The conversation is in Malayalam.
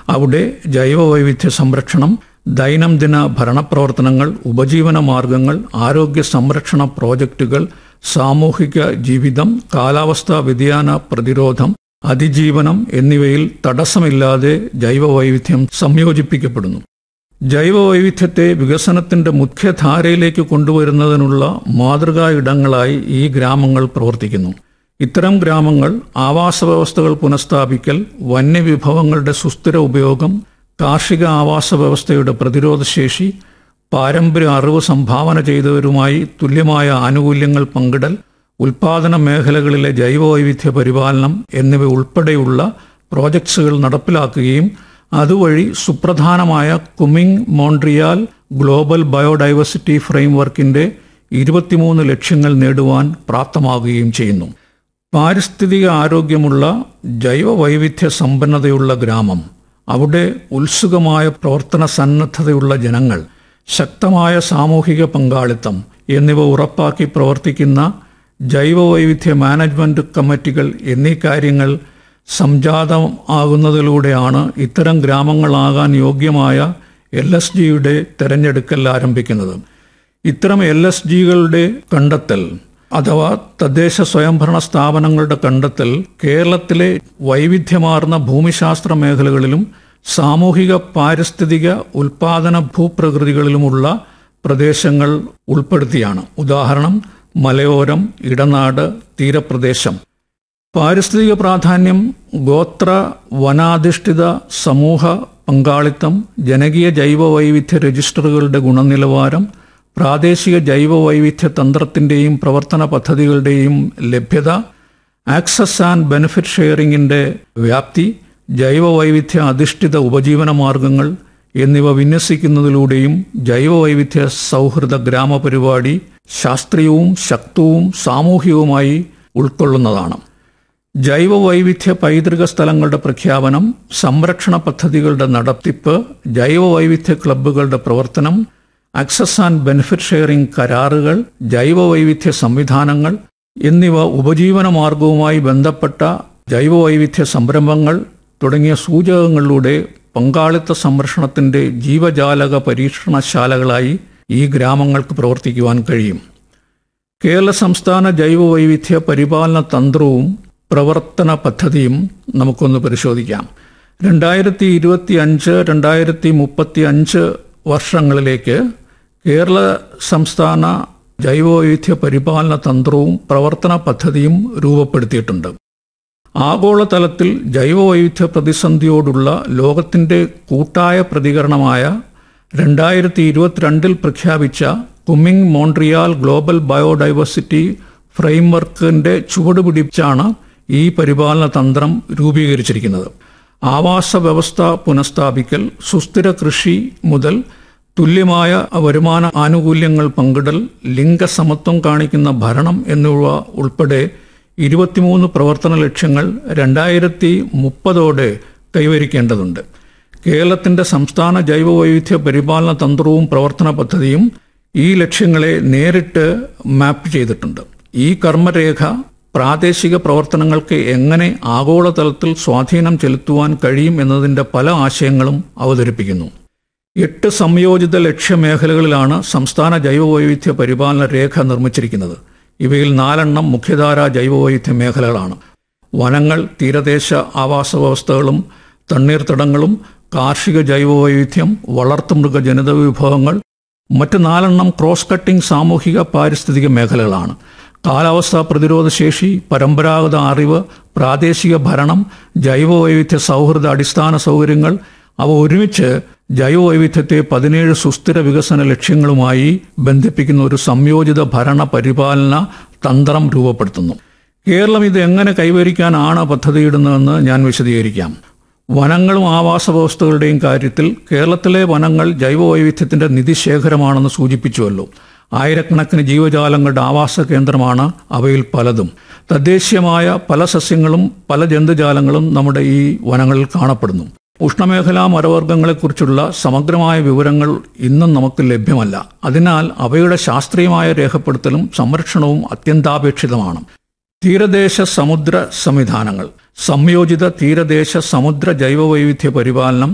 അവിടെ ജൈവവൈവിധ്യ സംരക്ഷണം ദൈനംദിന ഭരണപ്രവർത്തനങ്ങൾ ഉപജീവന മാർഗങ്ങൾ ആരോഗ്യ സംരക്ഷണ പ്രോജക്റ്റുകൾ സാമൂഹിക ജീവിതം കാലാവസ്ഥാ വ്യതിയാന പ്രതിരോധം അതിജീവനം എന്നിവയിൽ തടസ്സമില്ലാതെ ജൈവവൈവിധ്യം സംയോജിപ്പിക്കപ്പെടുന്നു ജൈവവൈവിധ്യത്തെ വികസനത്തിന്റെ മുഖ്യധാരയിലേക്ക് കൊണ്ടുവരുന്നതിനുള്ള മാതൃകാ ഇടങ്ങളായി ഈ ഗ്രാമങ്ങൾ പ്രവർത്തിക്കുന്നു ഇത്തരം ഗ്രാമങ്ങൾ ആവാസ വ്യവസ്ഥകൾ പുനഃസ്ഥാപിക്കൽ വന്യവിഭവങ്ങളുടെ സുസ്ഥിര ഉപയോഗം കാർഷിക ആവാസ വ്യവസ്ഥയുടെ പ്രതിരോധശേഷി പാരമ്പര്യ അറിവ് സംഭാവന ചെയ്തവരുമായി തുല്യമായ ആനുകൂല്യങ്ങൾ പങ്കിടൽ ഉൽപാദന മേഖലകളിലെ ജൈവവൈവിധ്യ പരിപാലനം എന്നിവ ഉൾപ്പെടെയുള്ള പ്രോജക്ട്സുകൾ നടപ്പിലാക്കുകയും അതുവഴി സുപ്രധാനമായ കുമിങ് മോൺട്രിയാൽ ഗ്ലോബൽ ബയോഡൈവേഴ്സിറ്റി ഫ്രെയിംവർക്കിന്റെ ഇരുപത്തിമൂന്ന് ലക്ഷ്യങ്ങൾ നേടുവാൻ പ്രാപ്തമാകുകയും ചെയ്യുന്നു പാരിസ്ഥിതിക ആരോഗ്യമുള്ള ജൈവവൈവിധ്യ സമ്പന്നതയുള്ള ഗ്രാമം അവിടെ ഉത്സുകമായ പ്രവർത്തന സന്നദ്ധതയുള്ള ജനങ്ങൾ ശക്തമായ സാമൂഹിക പങ്കാളിത്തം എന്നിവ ഉറപ്പാക്കി പ്രവർത്തിക്കുന്ന ജൈവവൈവിധ്യ മാനേജ്മെന്റ് കമ്മിറ്റികൾ എന്നീ കാര്യങ്ങൾ സംജാതമാകുന്നതിലൂടെയാണ് ഇത്തരം ഗ്രാമങ്ങളാകാൻ യോഗ്യമായ എൽ എസ് ജിയുടെ തെരഞ്ഞെടുക്കൽ ആരംഭിക്കുന്നത് ഇത്തരം എൽ എസ് ജികളുടെ കണ്ടെത്തൽ അഥവാ തദ്ദേശ സ്വയംഭരണ സ്ഥാപനങ്ങളുടെ കണ്ടെത്തൽ കേരളത്തിലെ വൈവിധ്യമാർന്ന ഭൂമിശാസ്ത്ര മേഖലകളിലും സാമൂഹിക പാരിസ്ഥിതിക ഉൽപാദന ഭൂപ്രകൃതികളിലുമുള്ള പ്രദേശങ്ങൾ ഉൾപ്പെടുത്തിയാണ് ഉദാഹരണം മലയോരം ഇടനാട് തീരപ്രദേശം പാരിസ്ഥിതിക പ്രാധാന്യം ഗോത്ര വനാധിഷ്ഠിത സമൂഹ പങ്കാളിത്തം ജനകീയ ജൈവവൈവിധ്യ രജിസ്റ്ററുകളുടെ ഗുണനിലവാരം പ്രാദേശിക ജൈവവൈവിധ്യ തന്ത്രത്തിൻ്റെയും പ്രവർത്തന പദ്ധതികളുടെയും ലഭ്യത ആക്സസ് ആൻഡ് ബെനിഫിറ്റ് ഷെയറിംഗിൻ്റെ വ്യാപ്തി ജൈവവൈവിധ്യ അധിഷ്ഠിത ഉപജീവന മാർഗങ്ങൾ എന്നിവ വിന്യസിക്കുന്നതിലൂടെയും ജൈവവൈവിധ്യ സൗഹൃദ ഗ്രാമപരിപാടി ശാസ്ത്രീയവും ശക്തവും സാമൂഹികവുമായി ഉൾക്കൊള്ളുന്നതാണ് ജൈവവൈവിധ്യ പൈതൃക സ്ഥലങ്ങളുടെ പ്രഖ്യാപനം സംരക്ഷണ പദ്ധതികളുടെ നടത്തിപ്പ് ജൈവവൈവിധ്യ ക്ലബ്ബുകളുടെ പ്രവർത്തനം ആക്സസ് ആൻഡ് ബെനിഫിറ്റ് ഷെയറിംഗ് കരാറുകൾ ജൈവവൈവിധ്യ സംവിധാനങ്ങൾ എന്നിവ ഉപജീവന മാർഗവുമായി ബന്ധപ്പെട്ട ജൈവവൈവിധ്യ സംരംഭങ്ങൾ തുടങ്ങിയ സൂചകങ്ങളിലൂടെ പങ്കാളിത്ത സംരക്ഷണത്തിന്റെ ജീവജാലക പരീക്ഷണശാലകളായി ഈ ഗ്രാമങ്ങൾക്ക് പ്രവർത്തിക്കുവാൻ കഴിയും കേരള സംസ്ഥാന ജൈവവൈവിധ്യ പരിപാലന തന്ത്രവും പ്രവർത്തന പദ്ധതിയും നമുക്കൊന്ന് പരിശോധിക്കാം രണ്ടായിരത്തി ഇരുപത്തി അഞ്ച് രണ്ടായിരത്തി മുപ്പത്തി അഞ്ച് വർഷങ്ങളിലേക്ക് കേരള സംസ്ഥാന ജൈവവൈവിധ്യ പരിപാലന തന്ത്രവും പ്രവർത്തന പദ്ധതിയും രൂപപ്പെടുത്തിയിട്ടുണ്ട് ആഗോളതലത്തിൽ ജൈവവൈവിധ്യ പ്രതിസന്ധിയോടുള്ള ലോകത്തിന്റെ കൂട്ടായ പ്രതികരണമായ രണ്ടായിരത്തി ഇരുപത്തിരണ്ടിൽ പ്രഖ്യാപിച്ച കുമിങ് മോൺട്രിയാൽ ഗ്ലോബൽ ബയോഡൈവേഴ്സിറ്റി ഫ്രെയിംവർക്കിന്റെ ചുവട് പിടിച്ചാണ് ഈ പരിപാലന തന്ത്രം രൂപീകരിച്ചിരിക്കുന്നത് ആവാസ വ്യവസ്ഥ പുനഃസ്ഥാപിക്കൽ സുസ്ഥിര കൃഷി മുതൽ തുല്യമായ വരുമാന ആനുകൂല്യങ്ങൾ പങ്കിടൽ ലിംഗസമത്വം കാണിക്കുന്ന ഭരണം എന്നിവ ഉൾപ്പെടെ ഇരുപത്തിമൂന്ന് പ്രവർത്തന ലക്ഷ്യങ്ങൾ രണ്ടായിരത്തി മുപ്പതോടെ കൈവരിക്കേണ്ടതുണ്ട് കേരളത്തിന്റെ സംസ്ഥാന ജൈവവൈവിധ്യ പരിപാലന തന്ത്രവും പ്രവർത്തന പദ്ധതിയും ഈ ലക്ഷ്യങ്ങളെ നേരിട്ട് മാപ്പ് ചെയ്തിട്ടുണ്ട് ഈ കർമ്മരേഖ പ്രാദേശിക പ്രവർത്തനങ്ങൾക്ക് എങ്ങനെ ആഗോളതലത്തിൽ സ്വാധീനം ചെലുത്തുവാൻ കഴിയും എന്നതിന്റെ പല ആശയങ്ങളും അവതരിപ്പിക്കുന്നു എട്ട് സംയോജിത ലക്ഷ്യമേഖലകളിലാണ് സംസ്ഥാന ജൈവവൈവിധ്യ പരിപാലന രേഖ നിർമ്മിച്ചിരിക്കുന്നത് ഇവയിൽ നാലെണ്ണം മുഖ്യധാര ജൈവവൈവിധ്യ മേഖലകളാണ് വനങ്ങൾ തീരദേശ ആവാസ വ്യവസ്ഥകളും തണ്ണീർത്തടങ്ങളും കാർഷിക ജൈവവൈവിധ്യം വളർത്തുമൃഗ ജനിത വിഭവങ്ങൾ മറ്റ് നാലെണ്ണം ക്രോസ് കട്ടിംഗ് സാമൂഹിക പാരിസ്ഥിതിക മേഖലകളാണ് കാലാവസ്ഥാ പ്രതിരോധ ശേഷി പരമ്പരാഗത അറിവ് പ്രാദേശിക ഭരണം ജൈവവൈവിധ്യ സൗഹൃദ അടിസ്ഥാന സൗകര്യങ്ങൾ അവ ഒരുമിച്ച് ജൈവവൈവിധ്യത്തെ പതിനേഴ് സുസ്ഥിര വികസന ലക്ഷ്യങ്ങളുമായി ബന്ധിപ്പിക്കുന്ന ഒരു സംയോജിത ഭരണ പരിപാലന തന്ത്രം രൂപപ്പെടുത്തുന്നു കേരളം ഇത് എങ്ങനെ കൈവരിക്കാനാണ് പദ്ധതിയിടുന്നതെന്ന് ഞാൻ വിശദീകരിക്കാം വനങ്ങളും ആവാസ വ്യവസ്ഥകളുടെയും കാര്യത്തിൽ കേരളത്തിലെ വനങ്ങൾ ജൈവവൈവിധ്യത്തിന്റെ നിധിശേഖരമാണെന്ന് സൂചിപ്പിച്ചുവല്ലോ ആയിരക്കണക്കിന് ജീവജാലങ്ങളുടെ ആവാസ കേന്ദ്രമാണ് അവയിൽ പലതും തദ്ദേശീയമായ പല സസ്യങ്ങളും പല ജന്തുജാലങ്ങളും നമ്മുടെ ഈ വനങ്ങളിൽ കാണപ്പെടുന്നു ഉഷ്ണമേഖലാ മരവർഗ്ഗങ്ങളെക്കുറിച്ചുള്ള സമഗ്രമായ വിവരങ്ങൾ ഇന്നും നമുക്ക് ലഭ്യമല്ല അതിനാൽ അവയുടെ ശാസ്ത്രീയമായ രേഖപ്പെടുത്തലും സംരക്ഷണവും അത്യന്താപേക്ഷിതമാണ് തീരദേശ സമുദ്ര സംവിധാനങ്ങൾ സംയോജിത തീരദേശ സമുദ്ര ജൈവവൈവിധ്യ പരിപാലനം